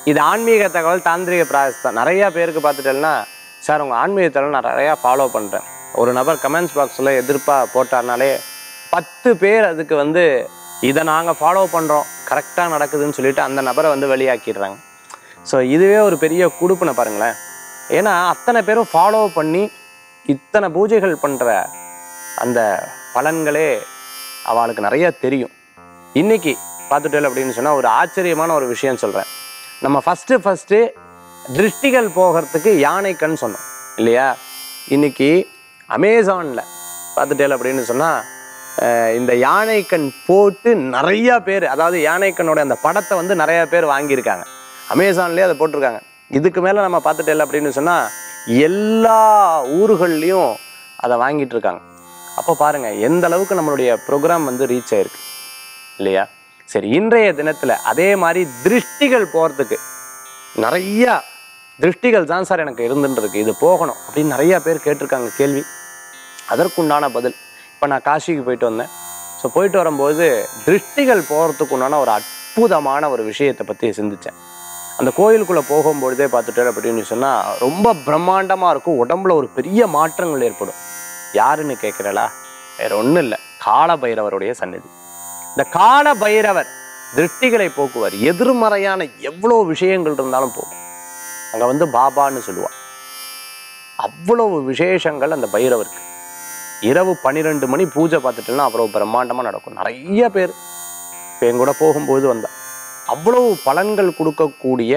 இது ஆன்மீக தகவல் தாந்திரிக பிராயசம் நிறைய பேருக்கு பார்த்துட்டேன்னா சார் உங்கள் ஆன்மீகத்தில் நான் நிறையா ஃபாலோ பண்ணுறேன் ஒரு நபர் கமெண்ட்ஸ் பாக்ஸில் எதிர்ப்பாக போட்டார்னாலே பத்து பேர் அதுக்கு வந்து இதை நாங்கள் ஃபாலோ பண்ணுறோம் கரெக்டாக நடக்குதுன்னு சொல்லிட்டு அந்த நபரை வந்து வெளியாக்கிடுறாங்க ஸோ இதுவே ஒரு பெரிய குடுப்பினை பாருங்களேன் ஏன்னா அத்தனை பேரும் ஃபாலோ பண்ணி இத்தனை பூஜைகள் பண்ணுற அந்த பலன்களே அவளுக்கு நிறைய தெரியும் இன்னைக்கு பார்த்துட்டேன் அப்படின்னு சொன்னால் ஒரு ஆச்சரியமான ஒரு விஷயம் சொல்கிறேன் நம்ம ஃபஸ்ட்டு ஃபஸ்ட்டு திருஷ்டிகள் போகிறதுக்கு யானைக்கண் சொன்னோம் இல்லையா இன்னைக்கு அமேசானில் பார்த்துட்டேன் அப்படின்னு சொன்னால் இந்த யானைக்கண் போட்டு நிறையா பேர் அதாவது யானைக்கண்ணோட அந்த படத்தை வந்து நிறையா பேர் வாங்கியிருக்காங்க அமேசான்லேயே அதை போட்டிருக்காங்க இதுக்கு மேலே நம்ம பார்த்துட்டேன் அப்படின்னு சொன்னால் எல்லா ஊர்கள்லேயும் அதை வாங்கிட்டு இருக்காங்க அப்போ பாருங்கள் எந்த அளவுக்கு நம்மளுடைய ப்ரோக்ராம் வந்து ரீச் ஆயிருக்கு இல்லையா சரி இன்றைய தினத்தில் அதே மாதிரி திருஷ்டிகள் போகிறதுக்கு நிறையா திருஷ்டிகள் தான் சார் எனக்கு இருந்துட்டு இருக்கு இது போகணும் அப்படின்னு நிறைய பேர் கேட்டிருக்காங்க கேள்வி அதற்குண்டான பதில் இப்போ நான் காசிக்கு போயிட்டு வந்தேன் ஸோ போயிட்டு வரும்போது திருஷ்டிகள் போகிறதுக்கு உண்டான ஒரு அற்புதமான ஒரு விஷயத்தை பற்றி சிந்திச்சேன் அந்த கோயிலுக்குள்ளே போகும்பொழுதே பார்த்துட்டு அப்படின்னு சொன்னால் ரொம்ப பிரம்மாண்டமாக இருக்கும் உடம்புல ஒரு பெரிய மாற்றங்கள் ஏற்படும் யாருன்னு கேட்குறலா வேற ஒன்றும் இல்லை கால பைரவருடைய சந்நிதி இந்த கால பைரவர் திருஷ்டிகளை போக்குவார் எதிர்மறையான எவ்வளோ விஷயங்கள் இருந்தாலும் போகும் அங்கே வந்து பாபான்னு சொல்லுவான் அவ்வளவு விசேஷங்கள் அந்த பைரவருக்கு இரவு பன்னிரெண்டு மணி பூஜை பார்த்துட்டோம்னா அவ்வளோ பிரம்மாண்டமாக நடக்கும் நிறைய பேர் இப்போ என் கூட போகும்போது வந்தா அவ்வளவு பலன்கள் கொடுக்கக்கூடிய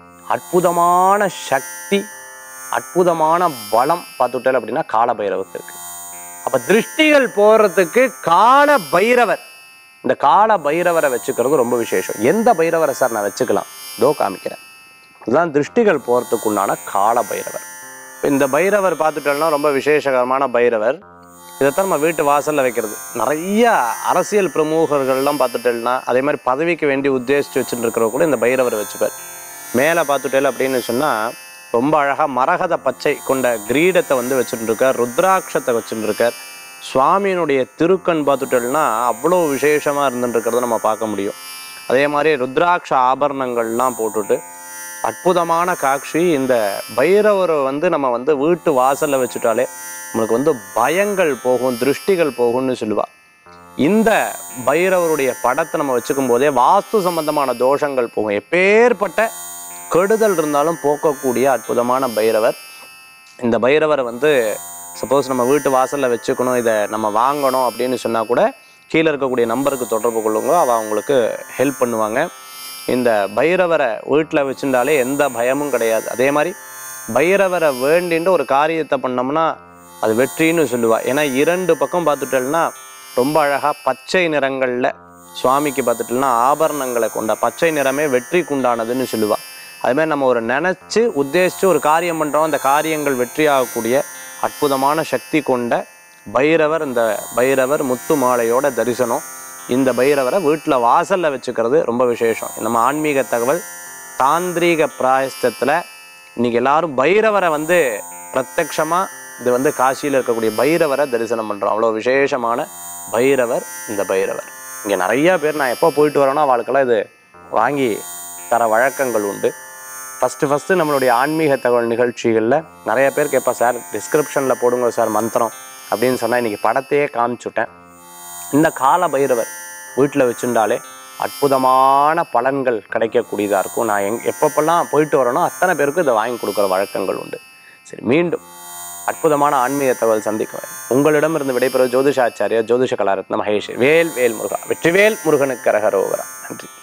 அற்புதமான சக்தி அற்புதமான பலம் பார்த்துட்டேன் அப்படின்னா கால பைரவருக்கு இருக்கு அப்போ திருஷ்டிகள் போகிறதுக்கு கால பைரவர் இந்த கால பைரவரை வச்சுக்கிறது ரொம்ப விசேஷம் எந்த பைரவரை சார் நான் வச்சுக்கலாம் இதோ காமிக்கிறேன் இதுதான் திருஷ்டிகள் போகிறதுக்கு உண்டான கால பைரவர் இப்ப இந்த பைரவர் பார்த்துட்டோம்னா ரொம்ப விசேஷகரமான பைரவர் இதைத்தான் நம்ம வீட்டு வாசல்ல வைக்கிறது நிறைய அரசியல் பிரமுகர்கள்லாம் பார்த்துட்டேன்னா அதே மாதிரி பதவிக்கு வேண்டி உத்தேசித்து வச்சுட்டு இருக்கிறவங்க கூட இந்த பைரவரை வச்சுப்பார் மேலே பார்த்துட்டேல் அப்படின்னு சொன்னால் ரொம்ப அழகாக மரகத பச்சை கொண்ட கிரீடத்தை வந்து வச்சுட்டு இருக்கார் ருத்ராட்சத்தை வச்சுட்டு இருக்கார் சுவாமியினுடைய திருக்கண் பார்த்துட்டோம்னா அவ்வளோ விசேஷமாக இருந்துட்டு இருக்கிறத நம்ம பார்க்க முடியும் அதே மாதிரி ருத்ராட்ச ஆபரணங்கள்லாம் போட்டுட்டு அற்புதமான காட்சி இந்த பைரவரை வந்து நம்ம வந்து வீட்டு வாசல்ல வச்சுட்டாலே நம்மளுக்கு வந்து பயங்கள் போகும் திருஷ்டிகள் போகும்னு சொல்லுவா இந்த பைரவருடைய படத்தை நம்ம வச்சுக்கும் போதே வாஸ்து சம்பந்தமான தோஷங்கள் போகும் எப்பேற்பட்ட கெடுதல் இருந்தாலும் போக்கக்கூடிய அற்புதமான பைரவர் இந்த பைரவரை வந்து சப்போஸ் நம்ம வீட்டு வாசல்ல வச்சுக்கணும் இதை நம்ம வாங்கணும் அப்படின்னு சொன்னா கூட கீழே இருக்கக்கூடிய நம்பருக்கு தொடர்பு கொள்ளுங்க அவ உங்களுக்கு ஹெல்ப் பண்ணுவாங்க இந்த பைரவரை வீட்டில் வச்சுட்டாலே எந்த பயமும் கிடையாது அதே மாதிரி பைரவரை வேண்டின்னு ஒரு காரியத்தை பண்ணோம்னா அது வெற்றின்னு சொல்லுவா ஏன்னா இரண்டு பக்கம் பார்த்துட்டோம்னா ரொம்ப அழகாக பச்சை நிறங்களில் சுவாமிக்கு பார்த்துட்டோம்னா ஆபரணங்களை கொண்ட பச்சை நிறமே வெற்றிக்கு உண்டானதுன்னு சொல்லுவா அது மாதிரி நம்ம ஒரு நினச்சி உத்தேசித்து ஒரு காரியம் பண்ணுறோம் அந்த காரியங்கள் வெற்றியாகக்கூடிய அற்புதமான சக்தி கொண்ட பைரவர் இந்த பைரவர் முத்து மாலையோட தரிசனம் இந்த பைரவரை வீட்டில் வாசலில் வச்சுக்கிறது ரொம்ப விசேஷம் நம்ம ஆன்மீக தகவல் தாந்திரீக பிராயஸ்தத்தில் இன்னைக்கு எல்லாரும் பைரவரை வந்து பிரத்யக்ஷமாக இது வந்து காசியில் இருக்கக்கூடிய பைரவரை தரிசனம் பண்ணுறோம் அவ்வளோ விசேஷமான பைரவர் இந்த பைரவர் இங்கே நிறைய பேர் நான் எப்போ போயிட்டு வரேனோ அவளுக்கெல்லாம் இது வாங்கி தர வழக்கங்கள் உண்டு ஃபஸ்ட்டு ஃபஸ்ட்டு நம்மளுடைய ஆன்மீக தகவல் நிகழ்ச்சிகளில் நிறைய பேர் கேட்பா சார் டிஸ்கிரிப்ஷனில் போடுங்க சார் மந்திரம் அப்படின்னு சொன்னால் இன்றைக்கி படத்தையே காமிச்சுட்டேன் இந்த கால பைரவர் வீட்டில் வச்சுட்டாலே அற்புதமான பலன்கள் கிடைக்கக்கூடியதாக இருக்கும் நான் எங் எப்பப்பெல்லாம் போயிட்டு வரேனோ அத்தனை பேருக்கும் இதை வாங்கி கொடுக்குற வழக்கங்கள் உண்டு சரி மீண்டும் அற்புதமான ஆன்மீக தகவல் சந்திக்கும் உங்களிடமிருந்து விடைபெறுவது ஜோதிஷாச்சாரியா ஜோதிஷ கலாரத்ன மகேஷ் வேல் வேல் முருகா வெற்றிவேல் முருகனுக்கு கரகரோகரா நன்றி